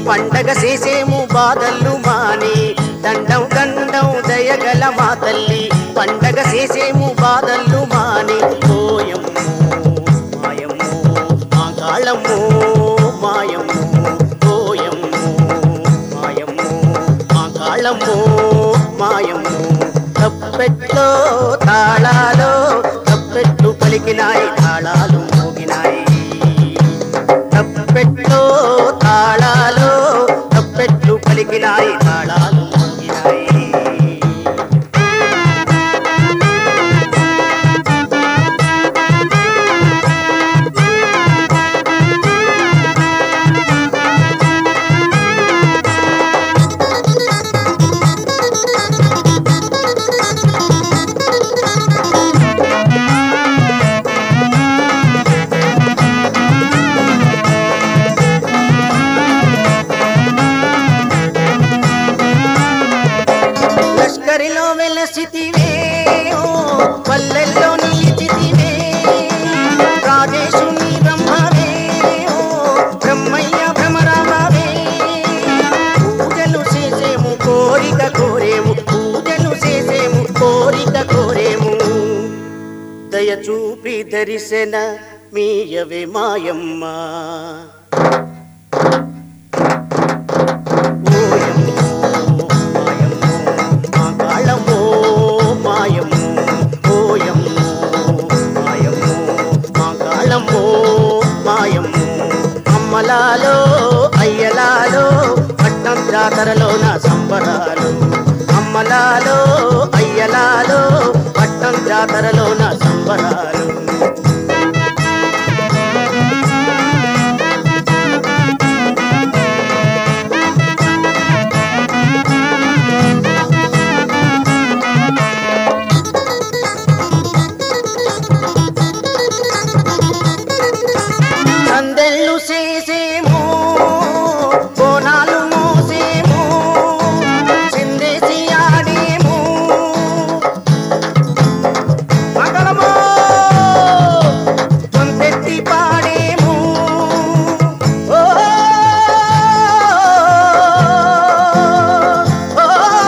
పండగ చేసేము బాధలు మాని దండం దండం దయగల మా తల్లి పండగ చేసేము బాధలు మాని ఓయమ్మో మాయమ్మో మాంగాళమ్మో మాయమ్మో ఓయమ్మో మాయమ్మో మాంగాళమ్మో మాయమ్మో తప్పెట్లో తాళాలో తప్పెట్లు పలికినాయి తాళాలు మోగినాయి తప్పెట్లో తాళాలో తప్పెట్లు పలికినాయి తాళాలు మోగినాయి లష్కరిలో వెలసితివే ఓ పల్లెల్లో నిలిచితివే రాజేశుని బ్రహ్మవే ఓ బ్రహ్మయ్య భ్రమరామవే పూజలు చేసేము కోరిక కోరేము పూజలు చేసేము కోరిక కోరేము దయ చూపి దరిశన మీయవే మాయమ్మ ఓయమ్మో మాయమ్మో మాకాళమ్మో మాయమ్మో ఓయమ్మో మాయమ్మో మాకాళమ్మో మాయమ్మో అమ్మలాలో అయ్యలాలో పట్నం జాతరలో నా సంబరాలు అమ్మలాలో అయ్యలాలో పట్నం జాతరలో నా సంబరాలు సందెళ్ళు చేసేమో బోనాలు మోసేమో చిందేసి ఆడేమో మంగళమో కొంతెత్తి పాడేమో ఓ ఓ,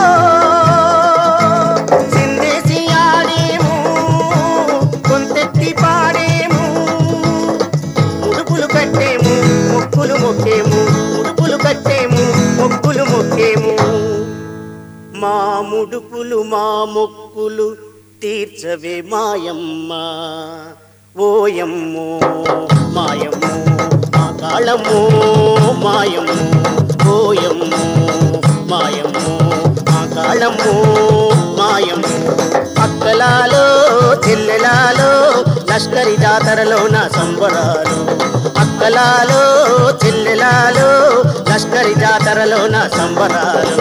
చిందేసి ఆడేమో కొంతెత్తి పాడేమో ముడుపులు కట్టేము మొక్కులు మొక్కేము ముడుపులు కట్టేము మొక్కులు మొక్కేము మా ముడుపులు మా మొక్కులు తీర్చవే మాయమ్మ ఓయమ్మో మాయమ్మో మా కాళమ్మో మాయమ్మో ఓయమ్మో మాయమ్మో మా కాళమ్మో మాయమ్మో అక్కలాలో చెల్లెలాలో లష్కరి జాతరలో నా సంబరాలు అక్కలాలో చెల్లెలాలో లష్కరి జాతరలో నా సంబరాలు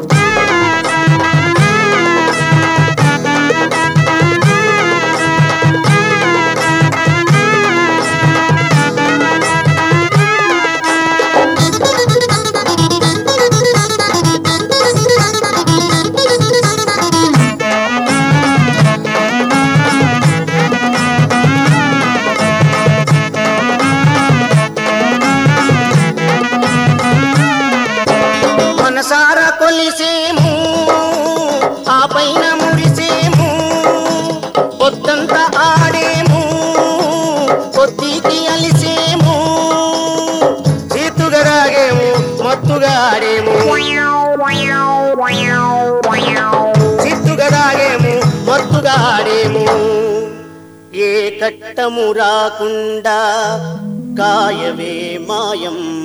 మనసారా కొలిసేము ఆ పైన మురిసేము పొద్దంతా ఆడేము పొత్తికి అలిసేము చేతుగా రాగేము మత్తుగా ఆడేము చిత్తుగా రాగేము మత్తుగా ఆడేము ఏ కట్టము రాకుండా కాయవే మాయమ్మ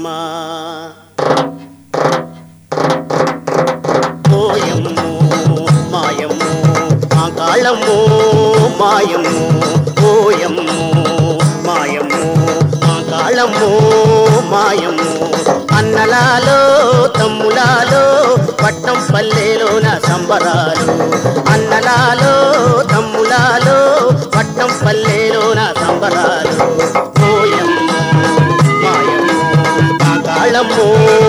ఓయమ్మో మాయమ్మో మాకాళమ్మో మాయమ్మో ఓయమ్మో మాయమ్మో మాకాళమ్మో మాయమ్మో అన్నలాలో తమ్ములాలో పట్నం పల్లెలో నా సంబరాలు అన్నలాలో తమ్ములాలో పట్నం పల్లెలో నా సంబరాలు ఓయమ్మో మాయమ్మో మాకాళమ్మో